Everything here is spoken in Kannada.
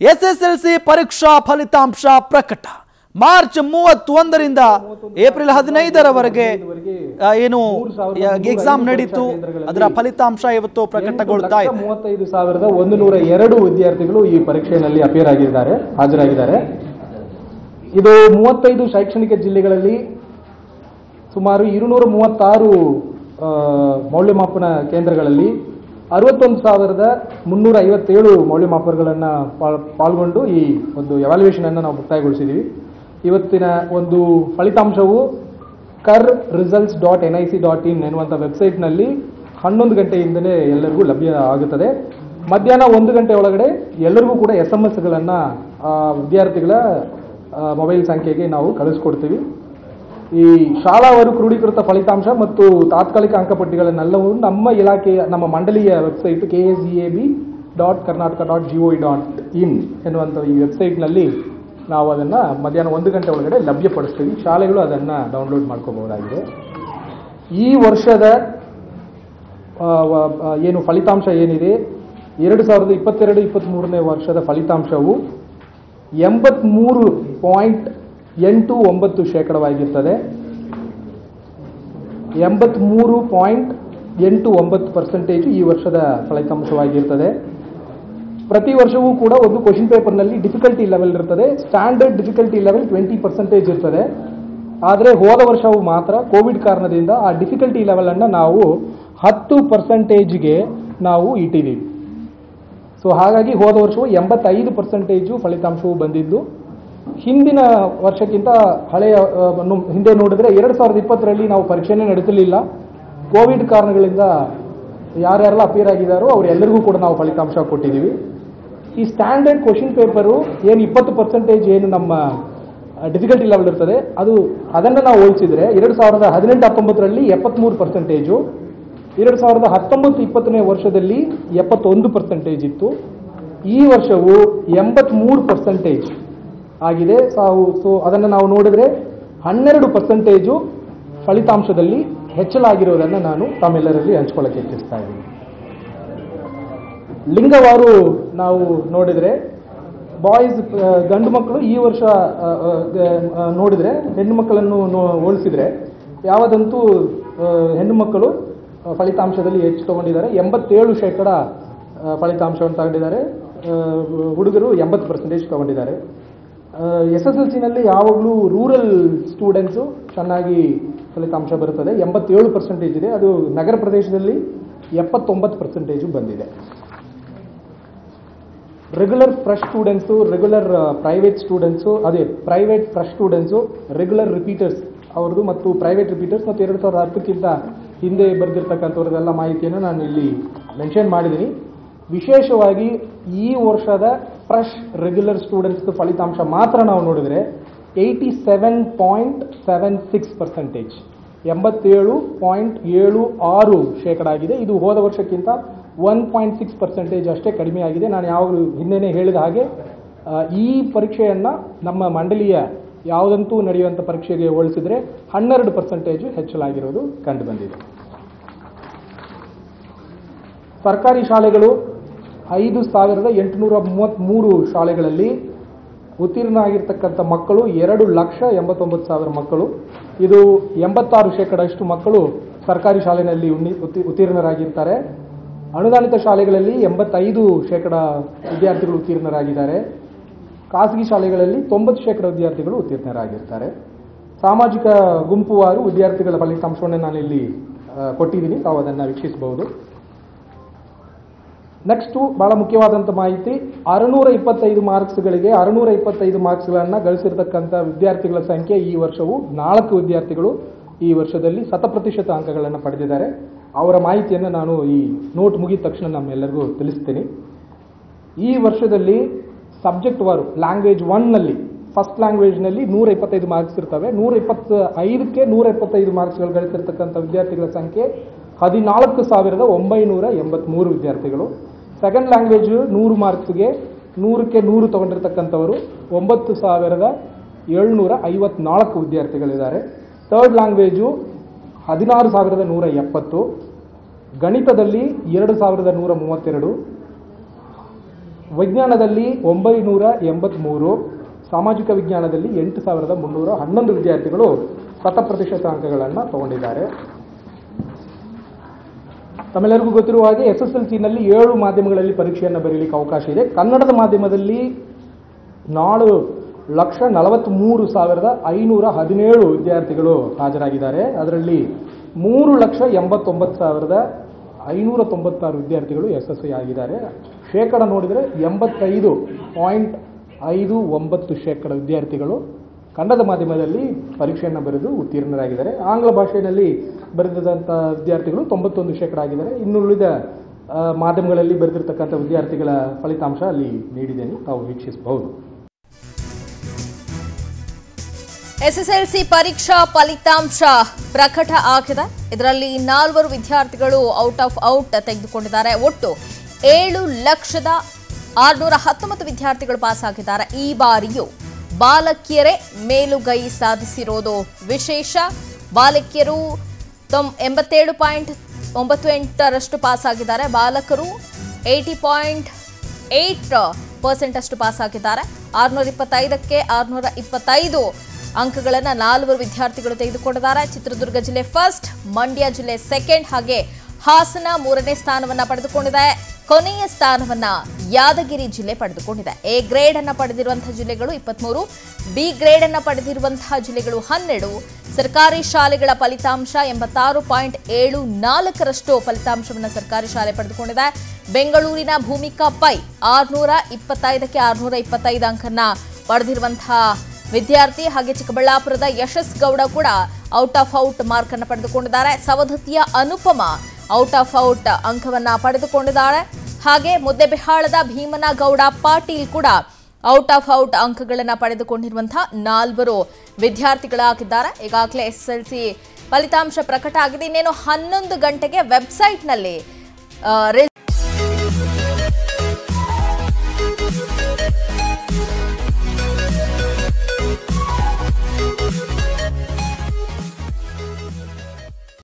ಎಸ್ಎಸ್ಎಲ್ಸಿ ಪರೀಕ್ಷಾ ಫಲಿತಾಂಶ ಪ್ರಕಟ ಮಾರ್ಚ್ ಮೂವತ್ತೊಂದರಿಂದ ಏಪ್ರಿಲ್ ಹದಿನೈದರವರೆಗೆ ಆ, ಏನು ಎಕ್ಸಾಮ್ ನಡೀತು ಅದರ ಫಲಿತಾಂಶ ಇವತ್ತು ಪ್ರಕಟಗೊಳ್ತಾ ಲಕ್ಷ ಇದೆ ಮೂವತ್ತೈದು ಸಾವಿರದ ಒಂದು ನೂರ ಎರಡು ವಿದ್ಯಾರ್ಥಿಗಳು ಈ ಪರೀಕ್ಷೆಯಲ್ಲಿ ಅಪಿಯರ್ ಆಗಿದ್ದಾರೆ ಹಾಜರಾಗಿದ್ದಾರೆ ಇದು ಮೂವತ್ತೈದು ಶೈಕ್ಷಣಿಕ ಜಿಲ್ಲೆಗಳಲ್ಲಿ ಸುಮಾರು ഇരുന്നೂರ ಮೂವತ್ತಾರು ಆ, ಮೌಲ್ಯಮಾಪನ ಕೇಂದ್ರಗಳಲ್ಲಿ ಅರವತ್ತೊಂದು ಸಾವಿರದ ಮುನ್ನೂರ ಐವತ್ತೇಳು ಮೌಲ್ಯಮಾಪನಗಳನ್ನು ಪಾಲ್ಗೊಂಡು ಈ ಒಂದು ಎವಾಲ್ಯೂಯೇಷನ್ ಅನ್ನು ನಾವು ಮುಕ್ತಾಯಗೊಳಿಸಿದ್ದೀವಿ ಇವತ್ತಿನ ಒಂದು ಫಲಿತಾಂಶವು kar results dot N I C dot in ಎನ್ನುವಂಥ ವೆಬ್ಸೈಟ್ನಲ್ಲಿ ಹನ್ನೊಂದು ಗಂಟೆಯಿಂದಲೇ ಎಲ್ಲರಿಗೂ ಲಭ್ಯ ಆಗುತ್ತದೆ ಮಧ್ಯಾಹ್ನ ಒಂದು ಗಂಟೆ ಒಳಗಡೆ ಎಲ್ಲರಿಗೂ ಕೂಡ ಎಸ್ ಎಮ್ ಎಸ್ಗಳನ್ನು ವಿದ್ಯಾರ್ಥಿಗಳ ಮೊಬೈಲ್ ಸಂಖ್ಯೆಗೆ ನಾವು ಕಳಿಸ್ಕೊಡ್ತೀವಿ ಈ ಶಾಲಾವರು ಕ್ರೋಢೀಕೃತ ಫಲಿತಾಂಶ ಮತ್ತು ತಾತ್ಕಾಲಿಕ ಅಂಕಪಟ್ಟಿಗಳನ್ನೆಲ್ಲವೂ ನಮ್ಮ ಇಲಾಖೆಯ ನಮ್ಮ ಮಂಡಳಿಯ website K S E A B dot Karnataka dot G O dot in ಎನ್ನುವಂಥ ಈ ವೆಬ್ಸೈಟ್ನಲ್ಲಿ ನಾವು ಅದನ್ನು ಮಧ್ಯಾಹ್ನ ಒಂದು ಗಂಟೆ ಒಳಗಡೆ ಲಭ್ಯಪಡಿಸ್ತೀವಿ ಶಾಲೆಗಳು ಅದನ್ನು ಡೌನ್ಲೋಡ್ ಮಾಡ್ಕೋಬಹುದಾಗಿದೆ ಈ ವರ್ಷದ ಆ, ವ- ಆ, ಏನು ಫಲಿತಾಂಶ ಏನಿದೆ ಎರಡು ಸಾವಿರದ ಇಪ್ಪತ್ತೆರಡು ಇಪ್ಪತ್ತ್ಮೂರನೇ ವರ್ಷದ ಫಲಿತಾಂಶವು ಎಂಬತ್ತ್ಮೂರು ಪಾಯಿಂಟ್ ಎಂಟು ಒಂಬತ್ತು ಶೇಕಡವಾಗಿರ್ತದೆ ಎಂಬತ್ತ್ಮೂರು ಪಾಯಿಂಟ್ ಎಂಟು ಒಂಬತ್ತು ಪರ್ಸೆಂಟೇಜ್ ಈ ವರ್ಷದ ಫಲಿತಾಂಶವಾಗಿರ್ತದೆ ಪ್ರತಿ ವರ್ಷವೂ ಕೂಡ ಒಂದು ಕ್ವಶನ್ ಪೇಪರ್ನಲ್ಲಿ ಡಿಫಿಕಲ್ಟಿ ಲೆವೆಲ್ ಇರ್ತದೆ standard difficulty level twenty percentage ಇರ್ತದೆ ಆದರೆ ಹೋದ ವರ್ಷವು ಮಾತ್ರ ಕೋವಿಡ್ ಕಾರಣದಿಂದ ಆ ಡಿಫಿಕಲ್ಟಿ ಲೆವೆಲನ್ನು ನಾವು ಹತ್ತು ಪರ್ಸೆಂಟೇಜ್ಗೆ ನಾವು ಇಟ್ಟಿದ್ದೀವಿ ಸೊ ಹಾಗಾಗಿ ಹೋದ ವರ್ಷವು ಎಂಬತ್ತೈದು ಪರ್ಸೆಂಟೇಜು ಫಲಿತಾಂಶವು ಬಂದಿದ್ದು ಹಿಂದಿನ ವರ್ಷಕ್ಕಿಂತ ಹಳೆಯ ಆ, ನು- ಹಿಂದೆ ನೋಡಿದ್ರೆ ಎರಡು ಸಾವಿರದ ಇಪ್ಪತ್ತರಲ್ಲಿ ನಾವು ಪರೀಕ್ಷೆನೇ ನಡೆಸಲಿಲ್ಲ ಕೋವಿಡ್ ಕಾರಣಗಳಿಂದ ಯಾರ್ಯಾರೆಲ್ಲ ಅಪಿಯರ್ ಆಗಿದ್ದಾರೋ ಅವರೆಲ್ಲರಿಗೂ ಕೂಡ ನಾವು ಫಲಿತಾಂಶ ಕೊಟ್ಟಿದ್ದೀವಿ ಈ ಸ್ಟ್ಯಾಂಡರ್ಡ್ ಕ್ವಶನ್ ಪೇಪರು ಏನು ಇಪ್ಪತ್ತು ಪರ್ಸೆಂಟೇಜ್ ಏನು ನಮ್ಮ ಡಿಫಿಕಲ್ಟಿ ಲೆವೆಲ್ ಇರ್ತದೆ ಅದು ಅದನ್ನು ನಾವು ಹೋಲಿಸಿದರೆ ಎರಡು ಸಾವಿರದ ಹದಿನೆಂಟು ಹತ್ತೊಂಬತ್ತರಲ್ಲಿ ಎಪ್ಪತ್ತ್ಮೂರು ಪರ್ಸೆಂಟೇಜು ಎರಡು ಸಾವಿರದ ಹತ್ತೊಂಬತ್ತು ಇಪ್ಪತ್ತನೇ ವರ್ಷದಲ್ಲಿ ಎಪ್ಪತ್ತೊಂದು ಪರ್ಸೆಂಟೇಜ್ ಇತ್ತು ಈ ವರ್ಷವು ಎಂಬತ್ತ್ಮೂರು ಪರ್ಸೆಂಟೇಜ್ ಆಗಿದೆ ಸಾವು ಸೊ ಅದನ್ನು ನಾವು ನೋಡಿದ್ರೆ ಹನ್ನೆರಡು ಪರ್ಸೆಂಟೇಜು ಫಲಿತಾಂಶದಲ್ಲಿ ಹೆಚ್ಚಲಾಗಿರೋದನ್ನು ನಾನು ತಮ್ಮೆಲ್ಲರಲ್ಲಿ ಹಂಚ್ಕೊಳ್ಳೋಕೆ ಇಚ್ಛಿಸ್ತಾ ಇದ್ದೀನಿ ಲಿಂಗವಾರು ನಾವು ನೋಡಿದರೆ ಬಾಯ್ಸ್ ಗಂಡು ಮಕ್ಕಳು ಈ ವರ್ಷ ಆ, ಆ, ಗ- ಆ, ನೋಡಿದರೆ ಹೆಣ್ಣು ಮಕ್ಕಳನ್ನು ನೋ ಹೋಲಿಸಿದರೆ ಯಾವುದಂತೂ ಆ, ಹೆಣ್ಣು ಮಕ್ಕಳು ಆ, ಫಲಿತಾಂಶದಲ್ಲಿ ಹೆಚ್ಚು ತಗೊಂಡಿದ್ದಾರೆ ಎಂಬತ್ತೇಳು ಶೇಕಡ ಆ, ಫಲಿತಾಂಶವನ್ನು ತಗೊಂಡಿದ್ದಾರೆ ಆ, ಹುಡುಗರು ಎಂಬತ್ತು ಪರ್ಸೆಂಟೇಜ್ ತಗೊಂಡಿದ್ದಾರೆ ಎಸ್ ಎಸ್ ಎಲ್ ಸಿನಲ್ಲಿ ಯಾವಾಗಲೂ ರೂರಲ್ ಸ್ಟೂಡೆಂಟ್ಸು ಚೆನ್ನಾಗಿ ಫಲಿತಾಂಶ ಬರುತ್ತದೆ ಎಂಬತ್ತೇಳು ಪರ್ಸೆಂಟೇಜ್ ಇದೆ ಅದು ನಗರ ಪ್ರದೇಶದಲ್ಲಿ ಎಪ್ಪತ್ತೊಂಬತ್ತು ಪರ್ಸೆಂಟೇಜು ಬಂದಿದೆ regular fresh students regular private students ಅದೇ private fresh students regular repeaters ಅವ್ರದ್ದು ಮತ್ತು ಪ್ರೈವೇಟ್ ರಿಪೀಟರ್ಸ್ ಮತ್ತು ಎರಡು ಸಾವಿರದ ಹತ್ತಕ್ಕಿಂತ ಹಿಂದೆ ಬರೆದಿರ್ತಕ್ಕಂಥವ್ರದ್ದೆಲ್ಲ ಮಾಹಿತಿಯನ್ನು ನಾನು ಇಲ್ಲಿ ಮೆನ್ಷನ್ ಮಾಡಿದ್ದೀನಿ ವಿಶೇಷವಾಗಿ ಈ ವರ್ಷದ ಫ್ರೆಶ್ ರೆಗ್ಯುಲರ್ ಸ್ಟೂಡೆಂಟ್ಸ್ ಫಲಿತಾಂಶ ಮಾತ್ರ ನಾವು ನೋಡಿದರೆ eighty seven point seven six percentage ಎಂಬತ್ತೇಳು ಪಾಯಿಂಟ್ ಏಳು ಆರು ಶೇಕಡ ಆಗಿದೆ ಇದು ಹೋದ ವರ್ಷಕ್ಕಿಂತ ಒನ್ ಪಾಯಿಂಟ್ ಸಿಕ್ಸ್ ಪರ್ಸೆಂಟೇಜ್ ಅಷ್ಟೇ ಕಡಿಮೆ ಆಗಿದೆ ನಾನು ಯಾವಾಗಲೂ ಹಿಂದೆನೇ ಹೇಳಿದ ಹಾಗೆ ಆ, ಈ ಪರೀಕ್ಷೆಯನ್ನು ನಮ್ಮ ಮಂಡಳಿಯ ಯಾವುದಂತೂ ನಡೆಯುವಂಥ ಪರೀಕ್ಷೆಗೆ ಹೋಲಿಸಿದರೆ ಹನ್ನೆರಡು ಪರ್ಸೆಂಟೇಜು ಹೆಚ್ಚಲಾಗಿರೋದು ಕಂಡು ಬಂದಿದೆ ಸರ್ಕಾರಿ ಶಾಲೆಗಳು ಐದು ಸಾವಿರದ ಎಂಟುನೂರ ಮೂವತ್ತ್ಮೂರು ಶಾಲೆಗಳಲ್ಲಿ ಉತ್ತೀರ್ಣ ಆಗಿರ್ತಕ್ಕಂಥ ಮಕ್ಕಳು ಎರಡು ಲಕ್ಷ ಎಂಬತ್ತೊಂಬತ್ತು ಸಾವಿರ ಮಕ್ಕಳು ಇದು ಎಂಬತ್ತಾರು ಶೇಕಡಷ್ಟು ಮಕ್ಕಳು ಸರ್ಕಾರಿ ಶಾಲೆಯಲ್ಲಿ ಉನ್ನಿ ಉತ್ತಿ- ಉತ್ತೀರ್ಣರಾಗಿರ್ತಾರೆ ಅನುದಾನಿತ ಶಾಲೆಗಳಲ್ಲಿ ಎಂಬತ್ತೈದು ಶೇಕಡ ವಿದ್ಯಾರ್ಥಿಗಳು ಉತ್ತೀರ್ಣರಾಗಿದ್ದಾರೆ ಖಾಸಗಿ ಶಾಲೆಗಳಲ್ಲಿ ತೊಂಬತ್ತು ಶೇಕಡ ವಿದ್ಯಾರ್ಥಿಗಳು ಉತ್ತೀರ್ಣರಾಗಿರ್ತಾರೆ ಸಾಮಾಜಿಕ ಗುಂಪುವಾರು ವಿದ್ಯಾರ್ಥಿಗಳ ಫಲಿತಾಂಶವನ್ನು ನಾನಿಲ್ಲಿ ಆ, ಕೊಟ್ಟಿದ್ದೀನಿ ತಾವು ಅದನ್ನು ವೀಕ್ಷಿಸಬಹುದು ನೆಕ್ಸ್ಟು ಭಾಳ ಮುಖ್ಯವಾದಂಥ ಮಾಹಿತಿ ಅರುನೂರ ಇಪ್ಪತ್ತೈದು ಮಾರ್ಕ್ಸ್ಗಳಿಗೆ ಅರುನೂರ ಇಪ್ಪತ್ತೈದು ಮಾರ್ಕ್ಸ್ಗಳನ್ನು ಗಳಿಸಿರ್ತಕ್ಕಂಥ ವಿದ್ಯಾರ್ಥಿಗಳ ಸಂಖ್ಯೆ ಈ ವರ್ಷವು ನಾಲ್ಕು ವಿದ್ಯಾರ್ಥಿಗಳು ಈ ವರ್ಷದಲ್ಲಿ ಶತಪ್ರತಿಶತ ಅಂಕಗಳನ್ನು ಪಡೆದಿದ್ದಾರೆ ಅವರ ಮಾಹಿತಿಯನ್ನು ನಾನು ಈ ನೋಟ್ ಮುಗಿದ ತಕ್ಷಣ ನಮ್ಮೆಲ್ಲರಿಗೂ ತಿಳಿಸ್ತೀನಿ ಈ ವರ್ಷದಲ್ಲಿ ಸಬ್ಜೆಕ್ಟ್ ವಾರು ಲ್ಯಾಂಗ್ವೇಜ್ ಒನ್ನಲ್ಲಿ ಫಸ್ಟ್ ಲ್ಯಾಂಗ್ವೇಜ್ನಲ್ಲಿ ನೂರ ಇಪ್ಪತ್ತೈದು ಮಾರ್ಕ್ಸ್ ಇರ್ತವೆ ನೂರ ಇಪ್ಪತ್ತ ಐದಕ್ಕೆ ನೂರ ಇಪ್ಪತ್ತೈದು ಮಾರ್ಕ್ಸ್ಗಳು ಗಳಿಸಿರ್ತಕ್ಕಂಥ ವಿದ್ಯಾರ್ಥಿಗಳ ಸಂಖ್ಯೆ ಹದಿನಾಲ್ಕು ಸಾವಿರದ ಒಂಬೈನೂರ ಎಂಬತ್ತ್ಮೂರು ವಿದ್ಯಾರ್ಥಿಗಳು ಸೆಕೆಂಡ್ ಲ್ಯಾಂಗ್ವೇಜು ನೂರು ಮಾರ್ಕ್ಸ್ಗೆ ನೂರಕ್ಕೆ ನೂರು ತಗೊಂಡಿರ್ತಕ್ಕಂಥವರು ಒಂಬತ್ತು ಸಾವಿರದ ಏಳ್ನೂರ ಐವತ್ನಾಲ್ಕು ವಿದ್ಯಾರ್ಥಿಗಳಿದ್ದಾರೆ ಥರ್ಡ್ ಲ್ಯಾಂಗ್ವೇಜು ಹದಿನಾರು ಸಾವಿರದ ನೂರ ಎಪ್ಪತ್ತು ಗಣಿತದಲ್ಲಿ ಎರಡು ಸಾವಿರದ ನೂರ ಮೂವತ್ತೆರಡು ವಿಜ್ಞಾನದಲ್ಲಿ ಒಂಬೈನೂರ ಎಂಬತ್ತ್ಮೂರು ಸಾಮಾಜಿಕ ವಿಜ್ಞಾನದಲ್ಲಿ ಎಂಟು ಸಾವಿರದ ಮುನ್ನೂರ ಹನ್ನೊಂದು ವಿದ್ಯಾರ್ಥಿಗಳು ಶತ ಪ್ರತಿಶತ ಅಂಕಗಳನ್ನು ತಗೊಂಡಿದ್ದಾರೆ ತಮ್ಮೆಲ್ಲರಿಗೂ ಗೊತ್ತಿರುವ ಹಾಗೆ ಎಸ್ ಎಸ್ ಎಲ್ ಸಿನಲ್ಲಿ ಏಳು ಮಾಧ್ಯಮಗಳಲ್ಲಿ ಪರೀಕ್ಷೆಯನ್ನು ಬರೀಲಿಕ್ಕೆ ಅವಕಾಶ ಇದೆ ಕನ್ನಡದ ಮಾಧ್ಯಮದಲ್ಲಿ ನಾಳು ಲಕ್ಷ ನಲವತ್ತ್ಮೂರು ಸಾವಿರದ ಐನೂರ ಹದಿನೇಳು ವಿದ್ಯಾರ್ಥಿಗಳು ಹಾಜರಾಗಿದ್ದಾರೆ ಅದರಲ್ಲಿ ಮೂರು ಲಕ್ಷ ಎಂಬತ್ತೊಂಬತ್ತು ಸಾವಿರದ ಐನೂರ ತೊಂಬತ್ತಾರು ವಿದ್ಯಾರ್ಥಿಗಳು ಯಶಸ್ವಿ ಆಗಿದ್ದಾರೆ ಶೇಕಡ ನೋಡಿದರೆ ಎಂಬತ್ತೈದು ಪಾಯಿಂಟ್ ಐದು ಒಂಬತ್ತು ಶೇಕಡ ವಿದ್ಯಾರ್ಥಿಗಳು ಕನ್ನಡ ಮಾಧ್ಯಮದಲ್ಲಿ ಪರೀಕ್ಷೆಯನ್ನು ಬರೆದು ಉತ್ತೀರ್ಣರಾಗಿದ್ದಾರೆ ಆಂಗ್ಲ ಭಾಷೆಯಲ್ಲಿ ಬರೆದಂಥ ವಿದ್ಯಾರ್ಥಿಗಳು ತೊಂಬತ್ತೊಂದು ಶೇಕಡ ಆಗಿದ್ದಾರೆ ಇನ್ನುಳಿದ ಆ, ಮಾಧ್ಯಮಗಳಲ್ಲಿ ಬರೆದಿರ್ತಕ್ಕಂಥ ವಿದ್ಯಾರ್ಥಿಗಳ ಫಲಿತಾಂಶ ಅಲ್ಲಿ ನೀಡಿದ್ದೇನೆ ತಾವು ವೀಕ್ಷಿಸಬಹುದು ಎಸ್ಎಸ್ಎಲ್ಸಿ ಪರೀಕ್ಷಾ ಫಲಿತಾಂಶ ಪ್ರಕಟ ಆಗಿದೆ ಇದರಲ್ಲಿ ನಾಲ್ವರು ವಿದ್ಯಾರ್ಥಿಗಳು ಔಟ್ ಆಫ್ ಔಟ್ ತೆಗೆದುಕೊಂಡಿದ್ದಾರೆ ಒಟ್ಟು ಏಳು ಲಕ್ಷದ ಆರುನೂರ ಹತ್ತೊಂಬತ್ತು ವಿದ್ಯಾರ್ಥಿಗಳು ಪಾಸ್ ಆಗಿದ್ದಾರೆ ಈ ಬಾರಿಯೂ ಬಾಲಕಿಯರೇ ಮೇಲುಗೈ ಸಾಧಿಸಿರೋದು ವಿಶೇಷ ಬಾಲಕಿಯರು ತೊಂ ಎಂಬತ್ತೇಳು ಪಾಯಿಂಟ್ ಒಂಬತ್ತು ಎಂಟರಷ್ಟು ಪಾಸ್ ಆಗಿದ್ದಾರೆ ಬಾಲಕರು ಏಯ್ಟಿ ಪಾಯಿಂಟ್ ಏಯ್ಟ್ ಪರ್ಸೆಂಟ್ ಅಷ್ಟು ಪಾಸ್ ಆಗಿದ್ದಾರೆ ಆರುನೂರ ಇಪ್ಪತ್ತೈದಕ್ಕೆ ಆರುನೂರ ಇಪ್ಪತ್ತೈದು ಅಂಕಗಳನ್ನು ನಾಲ್ವರು ವಿದ್ಯಾರ್ಥಿಗಳು ತೆಗೆದುಕೊಂಡಿದ್ದಾರೆ ಚಿತ್ರದುರ್ಗ ಜಿಲ್ಲೆ ಫಸ್ಟ್ ಮಂಡ್ಯ ಜಿಲ್ಲೆ ಸೆಕೆಂಡ್ ಹಾಗೆ ಹಾಸನ ಮೂರನೇ ಸ್ಥಾನವನ್ನ ಪಡೆದುಕೊಂಡಿದೆ ಕೊನೆಯ ಸ್ಥಾನವನ್ನ ಯಾದಗಿರಿ ಜಿಲ್ಲೆ ಪಡೆದುಕೊಂಡಿದೆ ಎ ಗ್ರೇಡ್ ಅನ್ನ ಪಡೆದಿರುವಂತಹ ಜಿಲ್ಲೆಗಳು ಇಪ್ಪತ್ಮೂರು ಬಿ ಗ್ರೇಡ್ ಅನ್ನ ಪಡೆದಿರುವಂತಹ ಜಿಲ್ಲೆಗಳು ಹನ್ನೆರಡು ಸರ್ಕಾರಿ ಶಾಲೆಗಳ ಫಲಿತಾಂಶ ಎಂಬತ್ತಾರು ಪಾಯಿಂಟ್ ಏಳು ನಾಲ್ಕರಷ್ಟು ಫಲಿತಾಂಶವನ್ನು ಸರ್ಕಾರಿ ಶಾಲೆ ಪಡೆದುಕೊಂಡಿದೆ ಬೆಂಗಳೂರಿನ ಭೂಮಿಕಾ ಪೈ ಆರ್ನೂರ ಇಪ್ಪತ್ತೈದಕ್ಕೆ ಆರ್ನೂರ ಇಪ್ಪತ್ತೈದು ಅಂಕನ್ನ ಪಡೆದಿರುವಂತಹ ವಿದ್ಯಾರ್ಥಿ ಹಾಗೆ ಚಿಕ್ಕಬಳ್ಳಾಪುರದ ಯಶಸ್ ಗೌಡ ಕೂಡ ಔಟ್ ಆಫ್ ಔಟ್ ಮಾರ್ಕ್ ಅನ್ನು ಪಡೆದುಕೊಂಡಿದ್ದಾರೆ ಸವದತ್ತಿಯ ಅನುಪಮ ಔಟ್ ಆಫ್ ಔಟ್ ಅಂಕವನ್ನ ಪಡೆದುಕೊಂಡಿದ್ದಾರೆ ಹಾಗೆ ಮುದ್ದೆಬಿಹಾಳದ ಭೀಮನಗೌಡ ಪಾಟೀಲ್ ಕೂಡ ಔಟ್ ಆಫ್ ಔಟ್ ಅಂಕಗಳನ್ನು ಪಡೆದುಕೊಂಡಿರುವಂತಹ ನಾಲ್ವರು ವಿದ್ಯಾರ್ಥಿಗಳಾಗಿದ್ದಾರೆ ಈಗಾಗಲೇ ಎಸ್ ಎಲ್ ಸಿ ಫಲಿತಾಂಶ ಪ್ರಕಟ ಆಗಿದೆ ಇನ್ನೇನು ಹನ್ನೊಂದು ಗಂಟೆಗೆ ವೆಬ್ಸೈಟ್ನಲ್ಲಿ